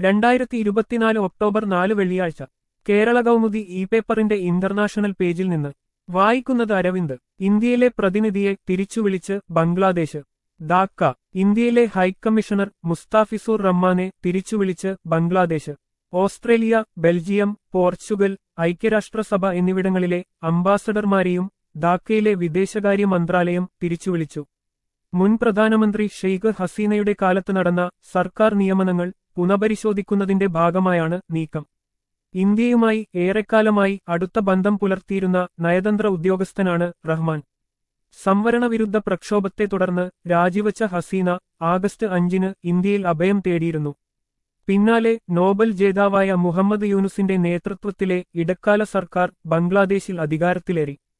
രണ്ടായിരത്തി ഇരുപത്തിനാല് ഒക്ടോബർ നാല് വെള്ളിയാഴ്ച കേരള കൗമുദി ഇ പേപ്പറിന്റെ ഇന്റർനാഷണൽ പേജിൽ നിന്ന് വായിക്കുന്നത് അരവിന്ദ് ഇന്ത്യയിലെ പ്രതിനിധിയെ തിരിച്ചുവിളിച്ച് ബംഗ്ലാദേശ് ധാക്ക ഇന്ത്യയിലെ ഹൈക്കമ്മീഷണർ മുസ്താഫിസുർ റഹ്മാനെ തിരിച്ചുവിളിച്ച് ബംഗ്ലാദേശ് ഓസ്ട്രേലിയ ബെൽജിയം പോർച്ചുഗൽ ഐക്യരാഷ്ട്രസഭ എന്നിവിടങ്ങളിലെ അംബാസഡർമാരെയും ധാക്കയിലെ വിദേശകാര്യ മന്ത്രാലയം തിരിച്ചുവിളിച്ചു മുൻ പ്രധാനമന്ത്രി ഷെയ്ഖ് ഹസീനയുടെ കാലത്ത് നടന്ന സർക്കാർ നിയമനങ്ങൾ പുനഃപരിശോധിക്കുന്നതിന്റെ ഭാഗമായാണ് നീക്കം ഇന്ത്യയുമായി ഏറെക്കാലമായി അടുത്ത ബന്ധം പുലർത്തിയിരുന്ന നയതന്ത്ര ഉദ്യോഗസ്ഥനാണ് റഹ്മാൻ സംവരണ വിരുദ്ധ പ്രക്ഷോഭത്തെ തുടർന്ന് രാജിവച്ച ഹസീന ആഗസ്റ്റ് അഞ്ചിന് ഇന്ത്യയിൽ അഭയം തേടിയിരുന്നു പിന്നാലെ നോബൽ ജേതാവായ മുഹമ്മദ് യൂനുസിന്റെ നേതൃത്വത്തിലെ ഇടക്കാല സർക്കാർ ബംഗ്ലാദേശിൽ അധികാരത്തിലേറി